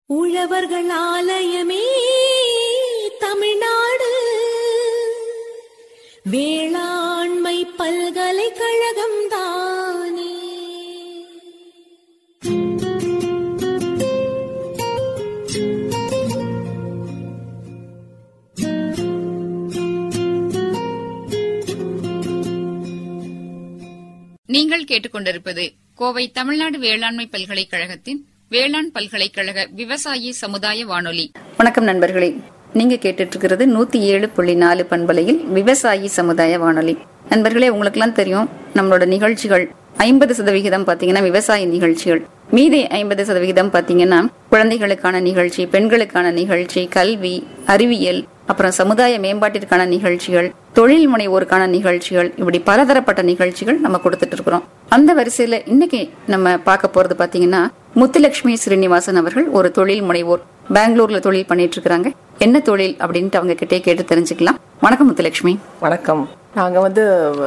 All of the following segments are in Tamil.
உழவர்கள் ஆலயமே தமிழ்நாடு வேளாண்மை பல்கலைக்கழகம் தானே நீங்கள் கேட்டுக்கொண்டிருப்பது கோவை தமிழ்நாடு வேளாண்மை பல்கலைக்கழகத்தின் வேளாண் பல்கலைக்கழக விவசாயி சமுதாய வானொலி வணக்கம் நண்பர்களே நீங்க கேட்டுட்டு இருக்கிறது நூத்தி ஏழு புள்ளி நாலு பண்பலையில் விவசாயி சமுதாய வானொலி நண்பர்களே உங்களுக்கெல்லாம் தெரியும் நம்மளோட நிகழ்ச்சிகள் ஐம்பது சதவிகிதம் பாத்தீங்கன்னா விவசாய நிகழ்ச்சிகள் மீதி ஐம்பது சதவிகிதம் பாத்தீங்கன்னா குழந்தைகளுக்கான நிகழ்ச்சி பெண்களுக்கான நிகழ்ச்சி கல்வி அறிவியல் அப்புறம் சமுதாய மேம்பாட்டிற்கான நிகழ்ச்சிகள் தொழில் முனைவோருக்கான நிகழ்ச்சிகள் இப்படி பலதரப்பட்ட நிகழ்ச்சிகள் நம்ம கொடுத்துட்டு இருக்கிறோம் அந்த வரிசையில இன்னைக்கு நம்ம பார்க்க போறது பாத்தீங்கன்னா முத்துலட்சுமி ஸ்ரீனிவாசன் அவர்கள் ஒரு தொழில் முனைவோர் பெங்களூர்ல தொழில் பண்ணிட்டு இருக்காங்க என்ன தொழில் அப்படின்ட்டு அவங்க கிட்டே கேட்டு தெரிஞ்சுக்கலாம் வணக்கம் முத்துலட்சுமி வணக்கம் நாங்கள் வந்து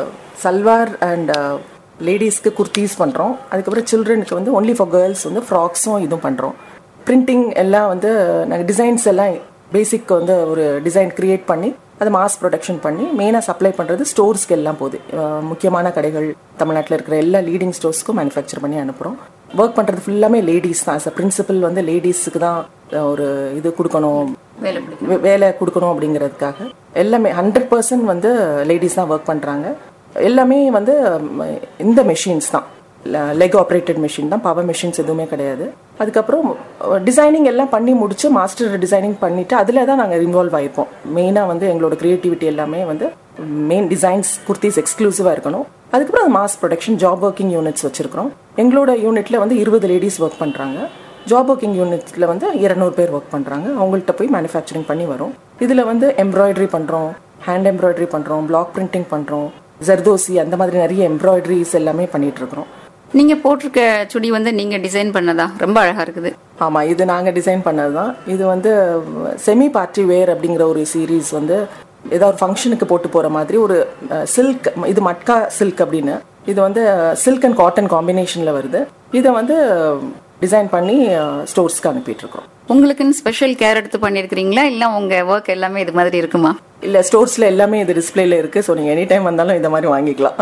சல்வார் அண்ட் லேடிஸ்க்கு குர்த்தீஸ் பண்ணுறோம் அதுக்கப்புறம் சில்ட்ரனுக்கு வந்து ஒன்லி ஃபார் கேர்ள்ஸ் வந்து ஃப்ராக்ஸும் இதுவும் பண்ணுறோம் பிரிண்டிங் எல்லாம் வந்து நாங்கள் டிசைன்ஸ் எல்லாம் பேசிக் வந்து ஒரு டிசைன் கிரியேட் பண்ணி அதை மாஸ் ப்ரொடக்ஷன் பண்ணி மெயினாக சப்ளை பண்ணுறது ஸ்டோர்ஸ்க்கு எல்லாம் போகுது அஹ் முக்கியமான கடைகள் தமிழ்நாட்டில் இருக்கிற எல்லா லீடிங் ஸ்டோர்ஸ்க்கும் மேனுஃபேக்சர் பண்ணி அனுப்புகிறோம் ஒர்க் பண்ணுறது ஃபுல்லாமே லேடிஸ் தான் அஸ் அ பிரின்சிபல் வந்து லேடிஸுக்கு தான் அஹ் ஒரு இது கொடுக்கணும் வேலை வே- வேலை கொடுக்கணும் அப்படிங்கிறதுக்காக எல்லாமே ஹண்ட்ரட் பர்சன்ட் வந்து லேடிஸ் தான் ஒர்க் பண்ணுறாங்க எல்லாமே வந்து ம், இந்த மெஷின்ஸ் தான் லெக் ஆப்ரேட்டட் மிஷின் தான் பவர் மிஷின்ஸ் எதுவுமே கிடையாது அதுக்கப்புறம் டிசைனிங் எல்லாம் பண்ணி முடிச்சு மாஸ்டர் டிசைனிங் பண்ணிட்டு அதில் தான் நாங்கள் இன்வால்வ் ஆயிருப்போம் மெயினாக வந்து எங்களோட க்ரியேட்டிவிட்டி எல்லாமே வந்து மெயின் டிசைன்ஸ் குர்த்திஸ் எக்ஸ்க்ளூசிவாக இருக்கணும் அதுக்கப்புறம் அது mass production job working units வச்சிருக்கிறோம் எங்களோட யூனிட்ல வந்து இருபது லேடிஸ் ஒர்க் பண்ணுறாங்க ஜாப் ஒர்க்கிங் யூனிட்ல வந்து இருநூறு பேர் ஒர்க் பண்ணுறாங்க அவங்கள்ட்ட போய் மேனுஃபேக்சரிங் பண்ணி வரும் இதில் வந்து எம்ப்ராய்டரி பண்ணுறோம் ஹேண்ட் எம்ப்ராய்டரி பண்ணுறோம் பிளாக் பிரிண்டிங் பண்ணுறோம் ஜர்தோசி அந்த மாதிரி நிறைய எம்ப்ராய்டரிஸ் எல்லாமே பண்ணிட்டு இருக்கிறோம் நீங்க போட்டிருக்க சுடி வந்து நீங்க டிசைன் பண்ணதா ரொம்ப அழகா இருக்குது ஆமாம் இது நாங்கள் டிசைன் பண்ணது தான் இது வந்து செமி பார்ட்டி வேர் அப்படிங்கிற ஒரு சீரீஸ் வந்து ஏதோ ஒரு ஃபங்க்ஷனுக்கு போட்டு போகிற மாதிரி ஒரு சில்க் இது மட்கா சில்க் அப்படின்னு இது வந்து சில்க் அண்ட் காட்டன் காம்பினேஷனில் வருது இதை வந்து டிசைன் பண்ணி ஸ்டோர்ஸ்க்கு அனுப்பிட்டு இருக்கோம் உங்களுக்குன்னு ஸ்பெஷல் கேர் எடுத்து பண்ணிருக்கீங்களா இல்ல உங்க ஒர்க் எல்லாமே இது மாதிரி இருக்குமா இல்லை ஸ்டோர்ஸில் எல்லாமே இது டிஸ்பிளேல இருக்குது ஸோ நீங்கள் எனி டைம் வந்தாலும் இந்த மாதிரி வாங்கிக்கலாம்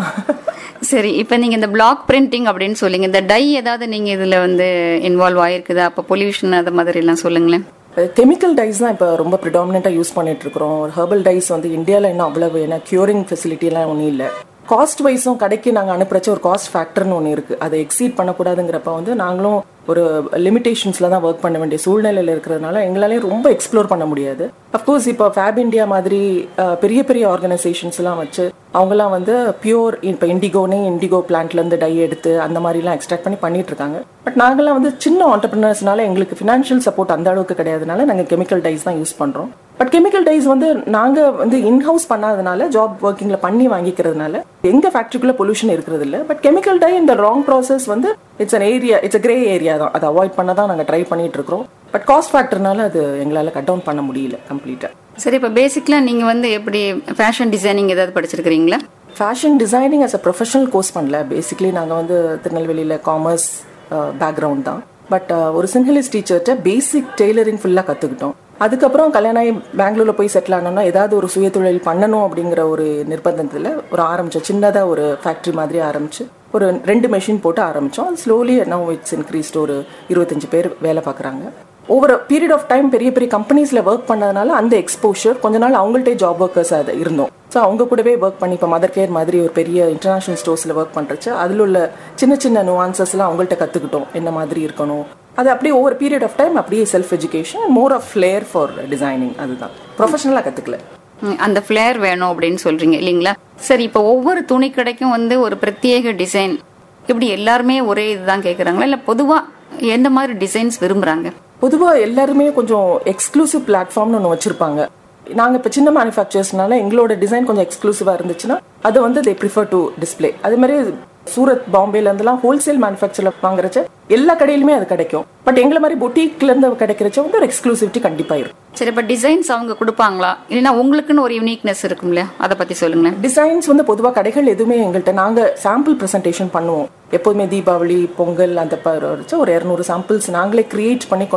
சரி இப்போ நீங்க இந்த பிளாக் பிரிண்டிங் அப்படின்னு சொல்லுங்க இந்த டை ஏதாவது நீங்க இதுல வந்து இன்வால்வ் ஆயிருக்குதா அப்ப பொல்யூஷன் அது மாதிரி எல்லாம் சொல்லுங்களேன் கெமிக்கல் டைஸ் தான் இப்போ ரொம்ப ப்ரிடாமினெண்ட்டாக யூஸ் பண்ணிட்டு இருக்கிறோம் ஒரு ஹெர்பல் டைஸ் வந்து இந்தியாவில் இன்னும் அவ்வளவு ஏன்னா க்யூரிங் ஃபெசிலிட்டிலாம் ஒன்றும் இல்லை காஸ்ட் வைஸும் கடைக்கு நாங்கள் அனுப்புறச்ச ஒரு காஸ்ட் ஃபேக்டர்னு ஒன்று இருக்குது அதை எக்ஸீட் பண்ணக்கூடாதுங்கிறப்ப வந்து நாங்களும் ஒரு லிமிடேஷன்ஸில் தான் ஒர்க் பண்ண வேண்டிய சூழ்நிலையில் இருக்கிறதுனால எங்களாலே ரொம்ப எக்ஸ்ப்ளோர் பண்ண முடியாது அஃப்கோர்ஸ் இப்போ ஃபேப் இந்தியா மாதிரி அஹ், பெரிய பெரிய ஆர்கனைசேஷன்ஸ்லாம் வச்சு அவங்கலாம் வந்து பியூர் இப்போ இண்டிகோனே இண்டிகோ பிளான்ட்லேருந்து டை எடுத்து அந்த மாதிரிலாம் எக்ஸ்ட்ராக்ட் பண்ணி பண்ணிட்டு இருக்காங்க பட் நாங்களாம் வந்து சின்ன ஆண்டர்பிரினர்ஸ்னால எங்களுக்கு ஃபினான்ஷியல் சப்போர்ட் அந்த அளவுக்கு கிடையாதுனால நாங்கள் கெமிக்கல் டைஸ் தான் யூஸ் பண்ணுறோம் பட் கெமிக்கல் டைஸ் வந்து நாங்கள் வந்து இன்ஹவுஸ் பண்ணாதனால ஜாப் ஒர்க்கிங்கில் பண்ணி வாங்கிக்கிறதுனால எங்கள் ஃபேக்ட்ரிக்குள்ளே பொல்யூஷன் இருக்கிறது இல்லை பட் கெமிக்கல் டை இந்த ராங் ப்ராசஸ் வந்து it's an area it's grey area தான் அதை அவாய்ட் பண்ண தான் நாங்கள் ட்ரை பண்ணிட்டு இருக்கிறோம் பட் காஸ்ட் ஃபேக்டர்னால அது எங்களால் கட் டவுன் பண்ண முடியல கம்ப்ளீட்டாக சரி இப்போ பேசிக்கலா நீங்க வந்து எப்படி ஃபேஷன் டிசைனிங் ஏதாவது படிச்சிருக்கீங்களா fashion designing as a professional course பண்ணல பேசிக்லி நாங்கள் வந்து திருநெல்வேலியில் காமர்ஸ் பேக்ரவுண்ட் தான் பட் ஒரு சிங்கிலிஸ் டீச்சர்கிட்ட பேசிக் டெய்லரிங் ஃபுல்லாக கற்றுக்கிட்டோம் அதுக்கப்புறம் கல்யாணம் ஆகி பெங்களூரில் போய் செட்டில் ஆனோம்னா ஏதாவது ஒரு சுயதொழில் பண்ணணும் அப்படிங்கிற ஒரு நிர்பந்தத்தில் ஒரு ஆரம்பித்தோம் சின்னதாக ஒரு ஃபேக்ட்ரி மாதிரி ஆரம்பிச்சு ஒரு ரெண்டு மெஷின் போட்டு ஆரம்பித்தோம் அது ஸ்லோலி நோ இட்ஸ் இன்க்ரீஸ்ட் ஒரு இருபத்தஞ்சு பேர் வேலை பார்க்குறாங்க ஓவர் பீரியட் ஆஃப் டைம் பெரிய பெரிய கம்பெனிஸில் ஒர்க் பண்ணதுனால அந்த எக்ஸ்போஷர் கொஞ்ச நாள் அவங்கள்ட்டே ஜாப் ஒர்க்கர்ஸ் அது இருந்தோம் ஸோ அவங்க கூடவே ஒர்க் பண்ணி இப்போ மதர் கேர் மாதிரி ஒரு பெரிய இன்டர்நேஷனல் ஸ்டோர்ஸில் ஒர்க் பண்ணுறச்சு அதில் உள்ள சின்ன சின்ன நுவான்சஸ்லாம் அவங்கள்ட்ட கற்றுக்கிட்டோம் என்ன மாதிரி இருக்கணும் அது அப்படியே ஓவர் பீரியட் ஆஃப் டைம் அப்படியே self education more of flair for designing அதுதான் ப்ரொஃபஷனலாக கற்றுக்கல ம், அந்த ஃபிளேர் வேணும் அப்படின்னு சொல்றீங்க இல்லைங்களா சரி இப்போ ஒவ்வொரு துணி கடைக்கும் வந்து ஒரு பிரத்யேக டிசைன் இப்படி எல்லாருமே ஒரே இதுதான் கேக்குறாங்களா இல்ல பொதுவா எந்த மாதிரி டிசைன்ஸ் விரும்புறாங்க பொதுவாக எல்லாருமே கொஞ்சம் எக்ஸ்க்ளூசிவ் பிளாட்ஃபார்ம்னு ஒன்று வச்சிருப்பாங்க நாங்கள் இப்போ சின்ன மேனுஃபேக்சர்ஸ்னால எங்களோட டிசைன் கொஞ்சம் எக்ஸ்க்ளூசிவாக இருந்துச்சுன்னா அதை வந்து தே ப்ரிஃபர் டு டிஸ்பிளே அதே மாதிரி சூரத் பாம்பேல இருந்தெல்லாம் ஹோல்சேல் மேனுஃபேக்சர்ல வாங்குறச்ச எல்லா கடையிலுமே அது கிடைக்கும் பட் எங்களை மாதிரி பொட்டிக்ல இருந்து கிடைக்கிறச்ச வந்து ஒரு எக்ஸ்க்ளூசிவிட்டி கண்டிப்பா இருக்கும் சரி இப்போ டிசைன்ஸ் அவங்க கொடுப்பாங்களா இல்லைன்னா உங்களுக்குன்னு ஒரு யூனிக்னஸ் இருக்கும் இல்லையா அதை பத்தி சொல்லுங்களேன் டிசைன்ஸ் வந்து பொதுவாக கடைகள் எதுவுமே எங்கள்கிட்ட நாங்கள் சாம்பிள் ப்ரெசன்டேஷன் பண்ணுவோம் எப்போதுமே தீபாவளி பொங்கல் அந்த ப- வச்சு ஒரு இரநூறு சாம்பிள்ஸ் நாங்களே கிரியேட் பண்ணி கொண்டு போய்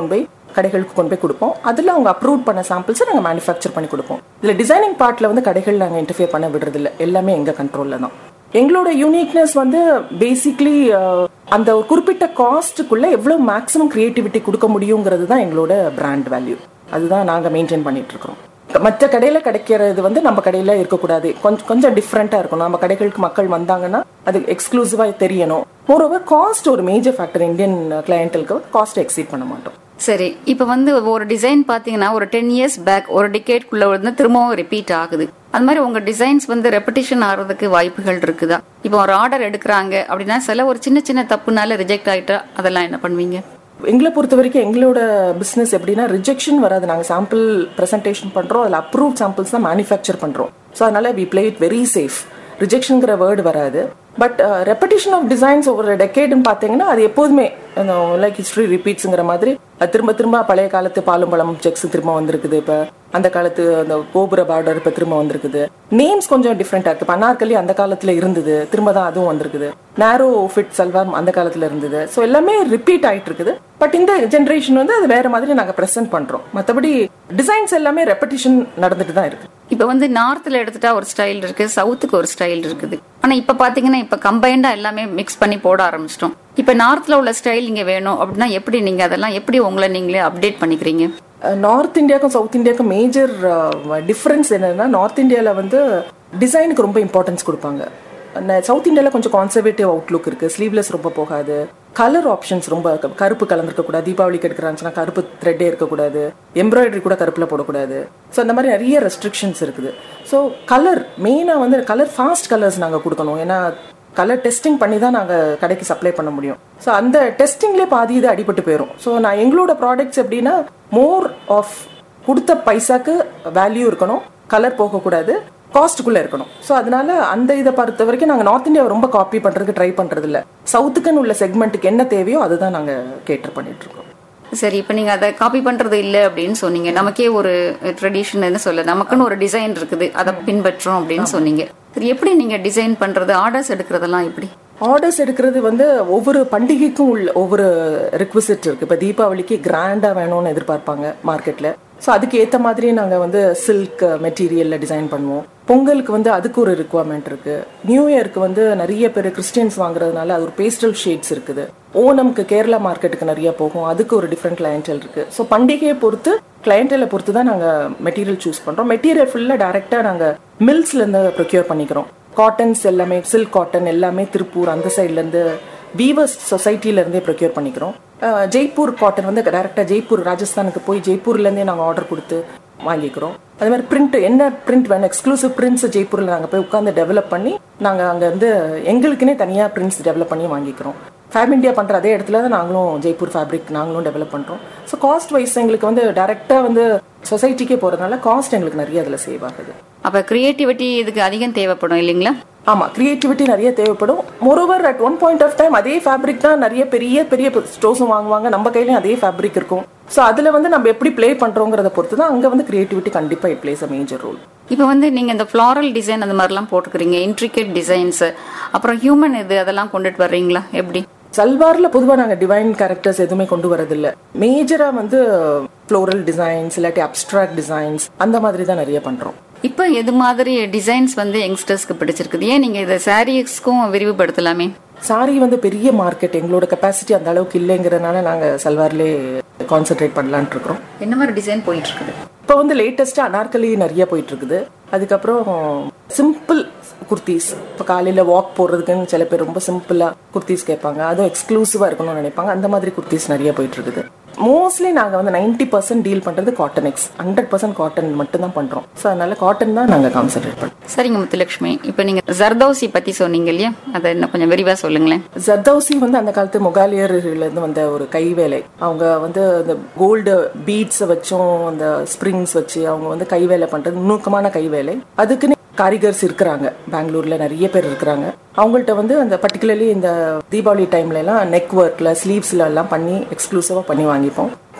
கடைகளுக்கு கொண்டு போய் கொடுப்போம் அதில் அவங்க அப்ரூவ் பண்ண சாம்பிள்ஸை நாங்கள் மேனுஃபேக்சர் பண்ணி கொடுப்போம் இதில் டிசைனிங் பார்ட்டில் வந்து கடைகள் நாங்கள் இன்டர்ஃபியர் பண்ண விடுறதில்ல எல்லாமே எங்கள் கண்ட்ரோலில் தான் எங்களோட யூனிக்னஸ் வந்து பேசிக்லி அந்த ஒரு குறிப்பிட்ட காஸ்ட்டுக்குள்ள எவ்வளவு மேக்ஸிமம் கிரியேட்டிவிட்டி கொடுக்க முடியுங்கிறது தான் எங்களோட பிராண்ட் வேல்யூ அதுதான் நாங்கள் மெயின்டைன் பண்ணிட்டு இருக்கிறோம் மற்ற கடையில கிடைக்கிறது வந்து நம்ம கடையில இருக்கக்கூடாது கொஞ்சம் கொஞ்சம் டிஃப்ரெண்டா இருக்கணும் நம்ம கடைகளுக்கு மக்கள் வந்தாங்கன்னா அது எக்ஸ்க்ளூசிவா தெரியணும் மோரோவர் காஸ்ட் ஒரு மேஜர் ஃபேக்டர் இந்தியன் கிளையண்டலுக்கு காஸ்ட் எக்ஸீட் பண்ண மாட்டோம் சரி இப்போ வந்து ஒரு டிசைன் பாத்தீங்கன்னா ஒரு டென் இயர்ஸ் பேக் ஒரு டிகேட்குள்ள வந்து திரும்பவும் ரிப்பீட் ஆகுது அது மாதிரி உங்க டிசைன்ஸ் வந்து ரெப்படிஷன் ஆகிறதுக்கு வாய்ப்புகள் இருக்குதா இப்போ ஒரு ஆர்டர் எடுக்கிறாங்க அப்படின்னா சில ஒரு சின்ன சின்ன தப்புனால ரிஜெக்ட் ஆயிட்டா அதெல்லாம் என்ன பண்ணுவீங்க எங்களை பொறுத்த வரைக்கும் எங்களோட பிசினஸ் எப்படின்னா ரிஜெக்ஷன் வராது நாங்கள் சாம்பிள் ப்ரெசன்டேஷன் பண்றோம் அதில் அப்ரூவ் சாம்பிள்ஸ் தான் மேனுஃபேக்சர் பண்றோம் ஸோ அதனால we play it very safe ரிஜெக்ஷனுங்கிற வேர்டு வராது பட் ரெப்படிஷன் ஆஃப் டிசைன்ஸ் ஒவ்வொரு டெக்கேடுன்னு பார்த்தீங்கன்னா அது எப்போதுமே லைக் ஹிஸ்ட்ரி ரிப்பீட்ஸுங்கிற மாதிரி அது திரும்ப திரும்ப பழைய காலத்து பாலும் பழம் செக்ஸ் திரும்ப வந்திருக்குது இப்போ அந்த காலத்து அந்த கோபுர பார்டர் இப்போ திரும்ப வந்திருக்குது நேம்ஸ் கொஞ்சம் டிஃப்ரெண்டாக இருக்கு இப்போ அனார்கலி அந்த காலத்தில் இருந்தது திரும்ப தான் அதுவும் வந்திருக்குது நேரோ ஃபிட் சல்வார் அந்த காலத்தில் இருந்தது ஸோ எல்லாமே ரிப்பீட் ஆயிட்டு இருக்குது பட் இந்த ஜென்ரேஷன் வந்து அது வேற மாதிரி நாங்கள் ப்ரெசென்ட் பண்றோம் மற்றபடி டிசைன்ஸ் எல்லாமே ரெப்படிஷன் நடந்துட்டு தான் இருக்கு இப்போ வந்து நார்த்ல எடுத்துட்டா ஒரு ஸ்டைல் இருக்கு சவுத்துக்கு ஒரு ஸ்டைல் இருக்குது ஆனா இப்ப பாத்தீங்கன்னா இப்ப கம்பைண்டா எல்லாமே மிக்ஸ் பண்ணி போட ஆரம்பிச்சிட்டோம் இப்ப நார்த்ல உள்ள ஸ்டைல் இங்க வேணும் அப்படின்னா எப்படி நீங்க அதெல்லாம் எப்படி உங்களை நீங்களே அப்டேட் பண்ணிக்கிறீங்க நார்த் இந்தியாவுக்கும் சவுத் இந்தியாவுக்கும் மேஜர் டிஃப்ரென்ஸ் என்னன்னா நார்த் இந்தியாவில் வந்து டிசைனுக்கு ரொம்ப இம்பார்ட்டன்ஸ் கொடுப்பாங்க சவுத் இந்தியாவில் கொஞ்சம் கான்சர்வேட்டிவ் அவுட்லுக் இருக்கு ஸ்லீவ்லெஸ் ரொம்ப போகாது கலர் ஆப்ஷன்ஸ் ரொம்ப க- கருப்பு கலந்துருக்க கூடாது தீபாவளிக்கு எடுக்கிறாங்கன்னா கருப்பு த்ரெட்டே இருக்கக்கூடாது எம்ப்ராய்டரி கூட கருப்பில் போடக்கூடாது ஸோ அந்த மாதிரி நிறைய ரெஸ்ட்ரிக்ஷன்ஸ் இருக்குது ஸோ கலர் மெயினாக வந்து கலர் ஃபாஸ்ட் கலர்ஸ் நாங்கள் கொடுக்கணும் ஏன்னா கலர் டெஸ்டிங் பண்ணி தான் நாங்கள் கடைக்கு சப்ளை பண்ண முடியும் ஸோ அந்த டெஸ்டிங்லேயே பாதி இது அடிபட்டு போயிடும் ஸோ நான் எங்களோட ப்ராடக்ட்ஸ் எப்படின்னா மோர் ஆஃப் கொடுத்த பைசாக்கு வேல்யூ இருக்கணும் கலர் போகக்கூடாது காஸ்ட்டுக்குள்ளே இருக்கணும் ஸோ அதனால அந்த இதை பொறுத்த வரைக்கும் நாங்கள் நார்த் இந்தியாவை ரொம்ப காப்பி பண்ணுறதுக்கு ட்ரை பண்ணுறது இல்லை சவுத்துக்குன்னு உள்ள செக்மெண்ட்டுக்கு என்ன தேவையோ அதுதான் நாங்கள் கேட்டர் பண்ணிட்டு இருக்கோம் சரி இப்ப நீங்க அதை காப்பி பண்றது இல்ல அப்படின்னு சொன்னீங்க நமக்கே ஒரு ட்ரெடிஷன் சொல்ல நமக்குன்னு ஒரு டிசைன் இருக்குது அதை பின்பற்றோம் அப்படின்னு சொன்னீங்க சரி எப்படி நீங்க டிசைன் பண்றது ஆர்டர்ஸ் எடுக்கிறதெல்லாம் எப்படி ஆர்டர்ஸ் எடுக்கிறது வந்து ஒவ்வொரு பண்டிகைக்கும் உள்ள ஒவ்வொரு ரிக்வசிட் இருக்கு இப்போ தீபாவளிக்கு கிராண்டாக வேணும்னு எதிர்பார்ப்பாங்க மார்க்கெட்ல ஸோ அதுக்கு ஏற்ற மாதிரி நாங்கள் வந்து சில்க் மெட்டீரியல்ல டிசைன் பண்ணுவோம் பொங்கலுக்கு வந்து அதுக்கு ஒரு ரிக்குவயர்மெண்ட் இருக்கு நியூ இயருக்கு வந்து நிறைய பேர் கிறிஸ்டியன்ஸ் வாங்குறதுனால அது ஒரு பேஸ்டல் ஷேட்ஸ் இருக்குது ஓணம்க்கு கேரளா மார்க்கெட்டுக்கு நிறைய போகும் அதுக்கு ஒரு டிஃப்ரெண்ட் கிளையண்டல் இருக்கு ஸோ பண்டிகையை பொறுத்து கிளையண்டலை பொறுத்து தான் நாங்கள் மெட்டீரியல் சூஸ் பண்றோம் மெட்டீரியல் ஃபுல்லாக டைரெக்டாக நாங்கள் மில்ஸ்ல இருந்து ப்ரொக்யூர் பண்ணிக்கிறோம் காட்டன்ஸ் எல்லாமே சில்க் காட்டன் எல்லாமே திருப்பூர் அந்த சைட்ல இருந்து வீவர்ஸ் சொசைட்டில இருந்தே ப்ரொக்யூர் பண்ணிக்கிறோம் அஹ், ஜெய்ப்பூர் காட்டன் வந்து டைரக்டா ஜெய்ப்பூர் ராஜஸ்தானுக்கு போய் ஜெய்ப்பூர்ல இருந்தே நாங்கள் ஆர்டர் கொடுத்து வாங்கிக்கிறோம் அதே மாதிரி பிரிண்ட் என்ன பிரிண்ட் வேணும் எக்ஸ்க்ளூசிவ் பிரிண்ட்ஸ் ஜெய்ப்பூர்ல நாங்கள் போய் உட்காந்து டெவலப் பண்ணி நாங்கள் அங்க இருந்து எங்களுக்குன்னே தனியா பிரிண்ட்ஸ் டெவலப் பண்ணி வாங்கிக்கிறோம் ஃபேப் இந்தியா பண்ற அதே இடத்துல தான் நாங்களும் ஜெய்ப்பூர் ஃபேப்ரிக் நாங்களும் டெவலப் பண்றோம் ஸோ காஸ்ட் வைஸ் எங்களுக்கு வந்து டைரக்டா வந்து சொசைட்டிக்கே போறதுனால காஸ்ட் எங்களுக்கு நிறைய அதில் சேவ் ஆகுது அப்ப கிரியேட்டிவிட்டி இதுக்கு அதிகம் தேவைப்படும் இல்லைங்களா ஆமா கிரியேட்டிவிட்டி நிறைய தேவைப்படும் moreover at one point of time அதே ஃபேப்ரிக் தான் நிறைய பெரிய பெரிய ஸ்டோர்ஸும் வாங்குவாங்க நம்ம கையிலயும் அதே ஃபேப்ரிக் இருக்கும் ஸோ அதுல வந்து நம்ம எப்படி ப்ளே பண்றோங்கிறத பொறுத்து தான் அங்க வந்து கிரியேட்டிவிட்டி கண்டிப்பா it plays a major role இப்போ வந்து நீங்க இந்த ஃப்ளாரல் டிசைன் அந்த மாதிரிலாம் போட்டுக்கிறீங்க இன்ட்ரிகேட் டிசைன்ஸ் அப்புறம் ஹியூமன் இது அதெல்லாம் கொண்டுட்டு வர்றீங்களா எப்படி சல்வார்ல பொதுவா நாங்க டிவைன் கேரக்டர்ஸ் எதுவுமே கொண்டு வரதில்ல மேஜரா வந்து ஃப்ளோரல் டிசைன்ஸ் இல்லாட்டி அப்டிராக்ட் டிசைன்ஸ் அந்த மாதிரி தான் நிறைய பண்றோம் இப்போ எது மாதிரி டிசைன்ஸ் வந்து யங்ஸ்டர்ஸ்க்கு பிடிச்சிருக்குது ஏன் நீங்க இதை சாரீஸ்க்கும் விரிவுபடுத்தலாமே சாரி வந்து பெரிய மார்க்கெட் எங்களோட கெப்பாசிட்டி அந்த அளவுக்கு இல்லைங்கிறதுனால நாங்க சல்வார்லேயே கான்சென்ட்ரேட் பண்ணலாம்னு இருக்கிறோம் என்ன மாதிரி டிசைன் போயிட்டு இருக்குது இப்போ வந்து லேட்டஸ்டா அனார்கலி நிறைய போயிட்டு இருக்குது அதுக்கப்புறம் சிம்பிள் குர்த்திஸ் இப்போ காலையில வாக் போடுறதுக்குன்னு சில பேர் ரொம்ப சிம்பிளா குர்த்திஸ் கேட்பாங்க அதுவும் எக்ஸ்க்ளூசிவா இருக்கணும்னு நினைப்பாங்க அந்த மாதிரி குர்த்திஸ் நிறைய போயிட்டு இருக்குது மோஸ்ட்லி நாங்க வந்து 90% பர்சன்ட் டீல் பண்றது காட்டன் எக்ஸ் ஹண்ட்ரட் பர்சன்ட் காட்டன் மட்டும் தான் பண்றோம் ஸோ அதனால காட்டன் தான் நாங்க கான்சென்ட்ரேட் பண்றோம் சரிங்க முத்துலட்சுமி இப்போ நீங்க ஜர்தோசி பத்தி சொன்னீங்க இல்லையா அதை இன்னும் கொஞ்சம் விரிவா சொல்லுங்களேன் ஜர்தௌசி வந்து அந்த காலத்து முகாலியர்ல இருந்து வந்த ஒரு கைவேலை அவங்க வந்து அந்த கோல்டு பீட்ஸை வச்சும் அந்த ஸ்ப்ரிங்ஸ் வச்சு அவங்க வந்து கைவேலை பண்றது நுணுக்கமான கைவேலை அதுக்குன்னு காரிகர்ஸ் இருக்கிறாங்க பெங்களூர்ல நிறைய பேர் இருக்கிறாங்க அவங்கள்ட்ட வந்து அந்த பர்டிகுலர்லி இந்த தீபாவளி டைம்ல எல்லாம் நெக் ஒர்க்ல ஸ்லீவ்ஸ்ல எல்லாம் பண்ணி எக்ஸ்க்ளூசிவா பண்ணி வாங்கிப்போம்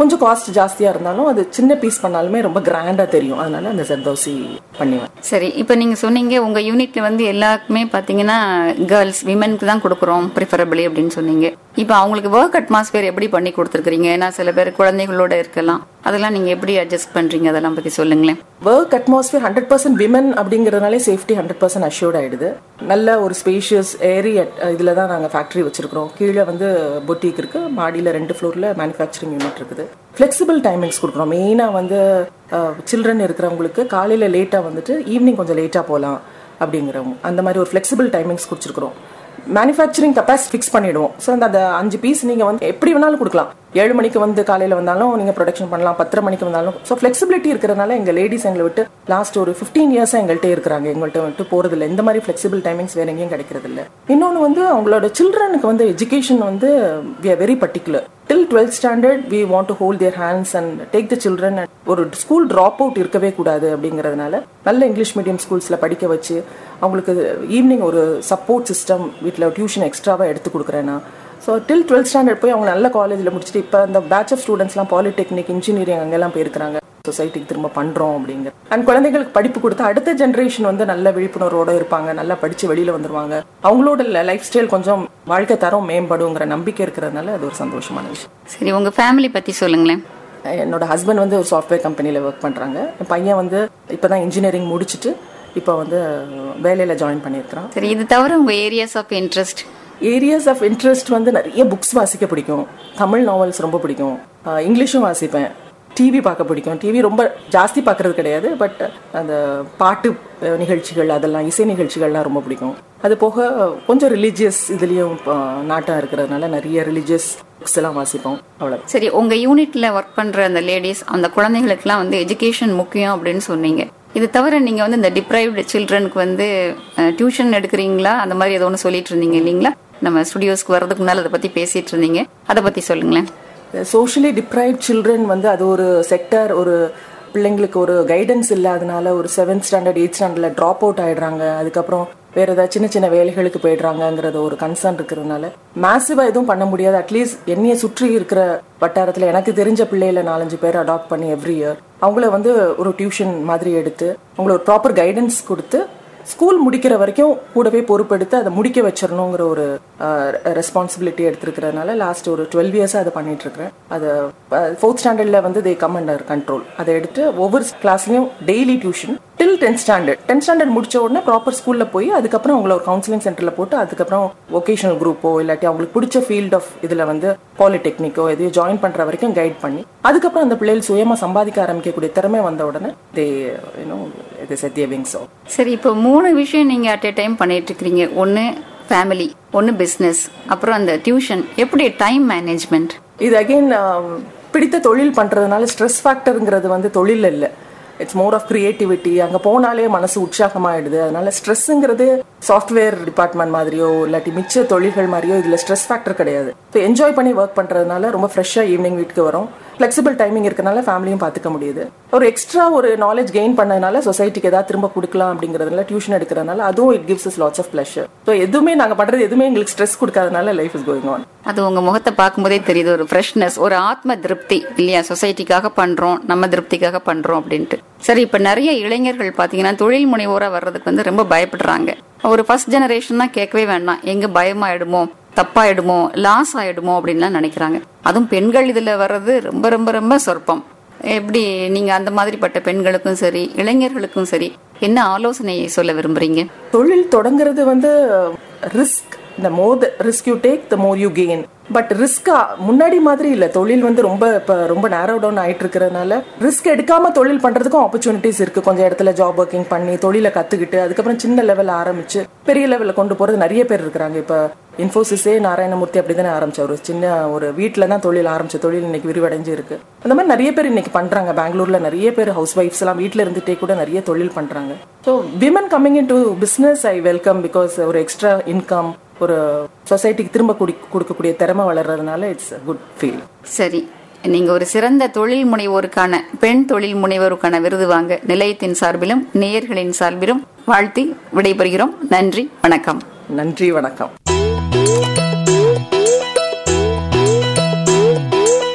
கொஞ்சம் காஸ்ட் ஜாஸ்தியாக இருந்தாலும் அது சின்ன பீஸ் பண்ணாலுமே ரொம்ப கிராண்டாக தெரியும் அதனால அந்த சர்தோசி பண்ணுவேன் சரி இப்போ நீங்க சொன்னீங்க உங்க யூனிட்ல வந்து எல்லாருக்குமே பாத்தீங்கன்னா கேர்ள்ஸ் விமென்க்கு தான் கொடுக்குறோம் ப்ரிஃபரபிளி அப்படின்னு சொன்னீங்க இப்போ அவங்களுக்கு ஒர்க் அட்மாஸ்பியர் எப்படி பண்ணி கொடுத்துருக்கீங்க ஏன்னா சில பேர் குழந்தைகளோட இருக்கலாம் அதெல்லாம் நீங்க எப்படி அட்ஜஸ்ட் பண்றீங்க அதெல்லாம் பத்தி சொல்லுங்களேன் work atmosphere hundred percent women அப்படிங்கறதுனாலே சேஃப்டி ஹண்ட்ரட் பர்சன்ட் அஷ்யூர்ட் ஆயிடுது நல்ல ஒரு ஸ்பேஷியஸ் ஏரி இதில் தான் நாங்கள் ஃபேக்ட்ரி வச்சிருக்கிறோம் கீழே வந்து பொட்டிக் இருக்கு மாடியில் ரெண்டு ஃப்ளோரில் மேனுஃபேக்சரிங் யூனிட் இருக்குது ஃப்ளெக்சிபிள் டைமிங்ஸ் கொடுக்குறோம் மெயினாக வந்து சில்ட்ரன் இருக்கிறவங்களுக்கு காலையில் லேட்டாக வந்துட்டு ஈவினிங் கொஞ்சம் லேட்டாக போகலாம் அப்படிங்கிறவங்க அந்த மாதிரி ஒரு ஃப்ளெக்சிபிள் டைமிங்ஸ் கொடுத்துருக்குறோம் மேனுஃபேக்சரிங் கெப்பாசிட்டி ஃபிக்ஸ் பண்ணிடுவோம் ஸோ அந்த அந்த அஞ்சு பீஸ் நீங்கள் வந்து எப்படி வேணாலும் கொடுக்கலாம் ஏழு மணிக்கு வந்து காலையில் வந்தாலும் நீங்கள் ப்ரொடக்ஷன் பண்ணலாம் பத்தரை மணிக்கு வந்தாலும் ஸோ ஃப்ளெக்சிபிலிட்டி இருக்கிறனால எங்கள் லேடிஸ் எங்களை விட்டு லாஸ்ட் ஒரு ஃபிஃப்டீன் இயர்ஸாக எங்கள்கிட்ட இருக்கிறாங்க எங்கள்கிட்ட விட்டு போகிறதில்ல இந்த மாதிரி ஃப்ளெக்சிபிள் டைமிங்ஸ் வேற எங்கேயும் கிடைக்கிறது இல்லை இன்னொன்று வந்து அவங்களோட சில்ட்ரனுக்கு வந்து எஜுகேஷன் வந்து we are very particular till twelfth standard we want to hold their hands and take the children ஒரு ஸ்கூல் ட்ராப் அவுட் இருக்கவே கூடாது அப்படிங்கிறதுனால நல்ல இங்கிலீஷ் மீடியம் ஸ்கூல்ஸில் படிக்க வச்சு அவங்களுக்கு ஈவினிங் ஒரு சப்போர்ட் சிஸ்டம் வீட்டில் டியூஷன் எக்ஸ்ட்ராவாக எடுத்து கொடுக்குறேன்னா ஸோ டில் டுவெல்த் ஸ்டாண்டர்ட் போய் அவங்க நல்ல காலேஜில் முடிச்சுட்டு இப்போ இந்த பேட்ச் ஆஃப் ஸ்டூடெண்ட்ஸ்லாம் பாலிடெக்னிக் இன்ஜினியரிங் அங்கெல்லாம் போயிருக்கிறாங்க சொசைட்டிக்கு திரும்ப பண்ணுறோம் அப்படிங்கிற அண்ட் குழந்தைங்களுக்கு படிப்பு கொடுத்து அடுத்த ஜென்ரேஷன் வந்து நல்ல விழிப்புணர்வோட இருப்பாங்க நல்லா படித்து வெளியில் வந்துருவாங்க அவங்களோட லைஃப் ஸ்டைல் கொஞ்சம் வாழ்க்கை தரம் மேம்படுங்கிற நம்பிக்கை இருக்கிறதுனால அது ஒரு சந்தோஷமான விஷயம் சரி உங்க ஃபேமிலி பத்தி சொல்லுங்களேன் என்னோட ஹஸ்பண்ட் வந்து ஒரு சாஃப்ட்வேர் கம்பெனியில் ஒர்க் பண்ணுறாங்க என் பையன் வந்து இப்போ தான் இன்ஜினியரிங் முடிச்சுட்டு இப்போ வந்து வேலையில் ஜாயின் பண்ணியிருக்கிறான் சரி இது தவிர உங்க areas of interest areas of interest வந்து நிறைய புக்ஸ் வாசிக்க பிடிக்கும் தமிழ் நாவல்ஸ் ரொம்ப பிடிக்கும் ஆஹ் இங்கிலீஷும் வாசிப்பேன் டிவி பார்க்க பிடிக்கும் டிவி ரொம்ப ஜாஸ்தி பார்க்கறது கிடையாது பட் அந்த பாட்டு அஹ், நிகழ்ச்சிகள் அதெல்லாம் இசை நிகழ்ச்சிகள்லாம் ரொம்ப பிடிக்கும் அது போக கொஞ்சம் ரிலீஜியஸ் இதுலேயும் நாட்டம் இருக்கிறதுனால நிறைய ரிலீஜியஸ் புக்ஸ் எல்லாம் வாசிப்போம் அவ்வளோ சரி உங்க யூனிட்ல ஒர்க் பண்ற அந்த லேடிஸ் அந்த குழந்தைகளுக்குலாம் வந்து எஜுகேஷன் முக்கியம் அப்படின்னு சொன்னீங்க இது தவிர நீங்க வந்து இந்த டிப்ரைவ்டு சில்ட்ரனுக்கு வந்து டியூஷன் எடுக்கிறீங்களா அந்த மாதிரி ஏதோ ஒன்று சொல்லிட்டு இருந்தீங்க இல்லைங்களா நம்ம ஸ்டுடியோஸ்க்கு வர்றதுக்கு முன்னால் அதை பத்தி பேசிட்டு இருந்தீங்க அதை பத்தி சொல்லுங்களேன் சோஷியலி டிப்ரைவ் சில்ட்ரன் வந்து அது ஒரு செக்டர் ஒரு பிள்ளைங்களுக்கு ஒரு கைடன்ஸ் இல்லாதனால ஒரு செவன்த் ஸ்டாண்டர்ட் எயிட் ஸ்டாண்டர்டில் ட்ராப் அவுட் ஆயிடுறாங்க அதுக்கப்புறம் வேற ஏதாவது சின்ன சின்ன வேலைகளுக்கு போயிடுறாங்கிறது ஒரு கன்சர்ன் இருக்கிறதுனால மேசிவா எதுவும் பண்ண முடியாது அட்லீஸ்ட் என்னைய சுற்றி இருக்கிற வட்டாரத்தில் எனக்கு தெரிஞ்ச பிள்ளைகளை நாலஞ்சு பேர் அடாப்ட் பண்ணி எவ்ரி இயர் அவங்கள வந்து ஒரு டியூஷன் மாதிரி எடுத்து அவங்கள ஒரு ப்ராப்பர் கைடன்ஸ் கொடுத்து ஸ்கூல் முடிக்கிற வரைக்கும் கூடவே பொறுப்பெடுத்து அதை முடிக்க வச்சிடணுங்கிற ஒரு ரெஸ்பான்சிபிலிட்டி எடுத்திருக்கிறதுனால லாஸ்ட் ஒரு டுவெல் இயர்ஸாக அதை பண்ணிட்டு இருக்கிறேன் அதை ஃபோர்த் ஸ்டாண்டர்டில் வந்து தே கம் அண்டர் கண்ட்ரோல் அதை எடுத்து ஒவ்வொரு கிளாஸ்லையும் daily tuition till tenth standard tenth standard முடிச்ச உடனே ப்ராப்பர் ஸ்கூலில் போய் அதுக்கப்புறம் அவங்கள ஒரு கவுன்சிலிங் சென்டரில் போட்டு அதுக்கப்புறம் ஒகேஷனல் குரூப்போ இல்லாட்டி அவங்களுக்கு பிடிச்ச ஃபீல்ட் ஆஃப் இதில் வந்து பாலிடெக்னிக்கோ எதையோ ஜாயின் பண்ணுற வரைக்கும் கைட் பண்ணி அதுக்கப்புறம் அந்த பிள்ளைகள் சுயமாக சம்பாதிக்க ஆரம்பிக்கக்கூடிய திறமை வந்த உடனே தே யூனோ இது சத்திய விங்ஸ் சரி இப்போ மூணு விஷயம் நீங்க அட் எ டைம் பண்ணிட்டு இருக்கிறீங்க ஒன்னு ஃபேமிலி ஒன்னு பிசினஸ் அப்புறம் அந்த டியூஷன் எப்படி டைம் மேனேஜ்மெண்ட் இது அகைன் பிடித்த தொழில் பண்றதுனால ஸ்ட்ரெஸ் ஃபேக்டருங்கிறது வந்து தொழில் இல்லை இட்ஸ் மோர் ஆஃப் கிரியேட்டிவிட்டி அங்கே போனாலே மனசு உற்சாகமாயிடுது அதனால ஸ்ட்ரெஸ்ஸுங்கிறது சாஃப்ட்வேர் டிபார்ட்மெண்ட் மாதிரியோ இல்லாட்டி மிச்ச தொழில்கள் மாதிரியோ இதில் ஸ்ட்ரெஸ் ஃபேக்டர் கிடையாது இப்போ என்ஜாய் பண்ணி ஒர்க் பண்ணுறதுனால ரொம்ப ஃப்ரெஷ்ஷாக ஈவினிங் வீட்டுக்கு வரும் ஃப்ளெக்சிபிள் டைமிங் இருக்கனால ஃபேமிலியும் பார்த்துக்க முடியுது ஒரு எக்ஸ்ட்ரா ஒரு நாலேஜ் கெயின் பண்ணதுனால சொசைட்டிக்கு ஏதாவது திரும்ப கொடுக்கலாம் அப்படிங்கிறதுனால டியூஷன் எடுக்கிறதுனால அதுவும் it gives is lots of pleasure so எதுவுமே நாங்கள் பண்ணுறது எதுவுமே எங்களுக்கு ஸ்ட்ரெஸ் கொடுக்காதனால லைஃப் இஸ் கோயிங் ஆன் அது உங்க முகத்தை பார்க்கும்போதே தெரியுது ஒரு ஃப்ரெஷ்னஸ் ஒரு ஆத்ம திருப்தி இல்லையா சொசைட்டிக்காக பண்றோம் நம்ம திருப்திக்காக பண்றோம் அப்படின்ட்டு சரி இப்ப நிறைய இளைஞர்கள் பாத்தீங்கன்னா தொழில் முனைவோரா வர்றதுக்கு வந்து ரொம்ப பயப்படுறாங்க ஒரு ஃபர்ஸ்ட் ஜெனரேஷன் தான் கேட்கவே வேண்டாம் எங்க பயமாயிடுமோ தப்பாயிடுமோ லாஸ் ஆயிடுமோ அப்படின்லாம் நினைக்கிறாங்க அதுவும் பெண்கள் இதுல வர்றது ரொம்ப ரொம்ப ரொம்ப சொற்பம் எப்படி நீங்க அந்த மாதிரிப்பட்ட பெண்களுக்கும் சரி இளைஞர்களுக்கும் சரி என்ன ஆலோசனை சொல்ல விரும்புறீங்க தொழில் தொடங்குறது வந்து ரிஸ்க் இந்த more the risk you take the more you gain but risk முன்னாடி மாதிரி இல்ல தொழில் வந்து ரொம்ப இப்ப ரொம்ப நேரோ டவுன் ஆயிட்டு இருக்கிறதுனால ரிஸ்க் எடுக்காம தொழில் பண்றதுக்கும் ஆப்பர்ச்சுனிட்டிஸ் இருக்கு கொஞ்சம் இடத்துல ஜாப் ஒர்க்கிங் பண்ணி தொழிலை கத்துக்கிட்டு அதுக்கப்புறம் சின்ன லெவல் ஆரம்பிச்சு பெரிய லெவல்ல கொண்டு போறது நிறைய பேர் இருக்கிறாங்க இப்ப இன்ஃபோசிஸே நாராயணமூர்த்தி அப்படிதானே ஆரம்பிச்சா ஒரு சின்ன ஒரு வீட்டில தான் தொழில் ஆரம்பிச்ச தொழில் இன்னைக்கு விரிவடைஞ்சு இருக்கு அந்த மாதிரி நிறைய பேர் இன்னைக்கு பண்றாங்க பெங்களூர்ல நிறைய பேர் ஹவுஸ் ஒய்ஃப்ஸ் எல்லாம் வீட்ல இருந்துட்டே கூட நிறைய தொழில் பண்றாங்க so women coming into business I welcome because ஒரு எக்ஸ்ட்ரா இன்கம் ஒரு சொசைட்டிக்கு திரும்ப குடி கொடுக்கக்கூடிய திறமை வளர்றதுனால இட்ஸ் குட் ஃபீல் சரி நீங்க ஒரு சிறந்த தொழில் முனைவோருக்கான பெண் தொழில் முனைவோருக்கான விருது வாங்க நிலையத்தின் சார்பிலும் நேயர்களின் சார்பிலும் வாழ்த்தி விடைபெறுகிறோம் நன்றி வணக்கம் நன்றி வணக்கம்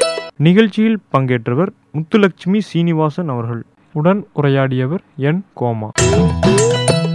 நிகழ்ச்சியில் பங்கேற்றவர் முத்துலட்சுமி சீனிவாசன் அவர்கள் உடன் உரையாடியவர் என் கோமா